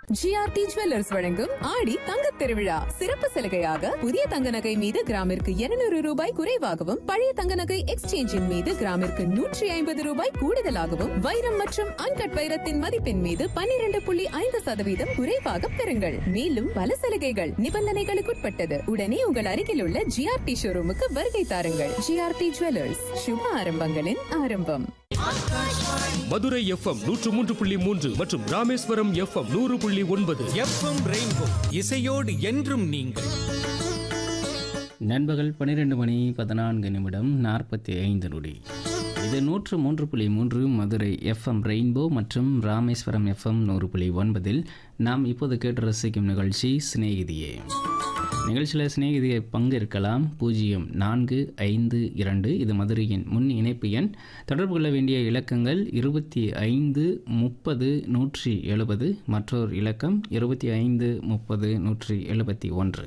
GRT jewellers வழங்கும் ஆடி தங்கத் திருவிழா சிறப்பு சலுகையாக புதிய தங்க நகை மீது கிராமிற்கு 200 ரூபாய் குறைவாகவும் பழைய தங்க நகை எக்ஸ்சேஞ்சின் மீது கிராமிற்கு நூற்றி ஐம்பது ரூபாய் கூடுதலாகவும் வைரம் மற்றும் அன்கட் வைரத்தின் மதிப்பின் மீது 12.5% புள்ளி ஐந்து சதவீதம் குறைவாக பெறுங்கள் மேலும் பல சலுகைகள் நிபந்தனைகளுக்குட்பட்டது உடனே உங்கள் அருகில் உள்ள ஜிஆர்டி ஷோரூமுக்கு வருகை தாருங்கள் ஜிஆர்டி ஜுவல்லர்ஸ் சுப ஆரம்பங்களின் ஆரம்பம் மதுரை எஃப்எம் நூற்று மூன்று புள்ளி மூன்று மற்றும் ராமேஸ்வரம் எஃப்எம் நூறு புள்ளி ஒன்பது எஃப்எம் ரெயின்போ இசையோடு என்றும் நீங்கள் நண்பகல் பன்னிரெண்டு மணி பதினான்கு நிமிடம் நாற்பத்தி ஐந்து நொடி இது நூற்று மூன்று புள்ளி மூன்று மதுரை எஃப்எம் ரெயின்போ மற்றும் ராமேஸ்வரம் எஃப்எம் நூறு புள்ளி ஒன்பதில் நாம் இப்போது கேட்டு ரசிக்கும் நிகழ்ச்சி சிநேகிதியே நிகழ்ச்சியில் சிநேகிதியை பங்கேற்கலாம் பூஜ்ஜியம் நான்கு ஐந்து இரண்டு இது மதுரையின் முன் இணைப்பு எண் தொடர்பு கொள்ள வேண்டிய இலக்கங்கள் இருபத்தி ஐந்து முப்பது நூற்றி எழுபது மற்றொரு இலக்கம் இருபத்தி ஐந்து முப்பது நூற்றி எழுபத்தி ஒன்று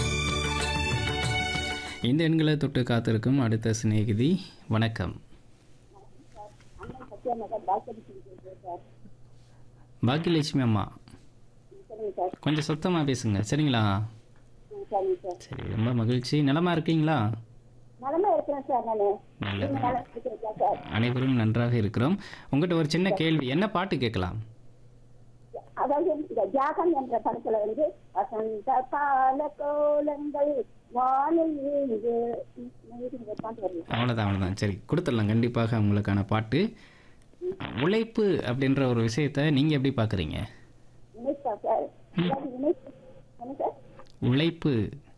இந்த எண்களை தொட்டு காத்திருக்கும் அடுத்த சிநேகிதி வணக்கம் பாக்கியலட்சுமி அம்மா கொஞ்சம் சுத்தமாக பேசுங்க சரிங்களா சரி ரொம்ப மகிழ்ச்சி நலமா இருக்கீங்களா நலமா இருக்கிறேன் சார் நானு நல்லது நீங்க நல்லா இருக்கீங்களா சார் அனைவரும் நன்றாக இருக்கிறோம் உங்கள்கிட்ட ஒரு சின்ன கேள்வி என்ன பாட்டு கேட்கலாம் அதாவது இந்த தியாகம் என்ற படத்துல வந்து வசந்த கால கோலங்கள் வானில் வீழ்ந்து இந்த பாட்டு வருது அவ்வளோதான் அவ்வளோதான் சரி கொடுத்துடலாம் கண்டிப்பாக உங்களுக்கான பாட்டு உழைப்பு அப்படின்ற ஒரு விஷயத்த நீங்கள் எப்படி பார்க்குறீங்க நினைச்சா சார் அதாவது நினைப்பு என்ன சார் உழைப்பு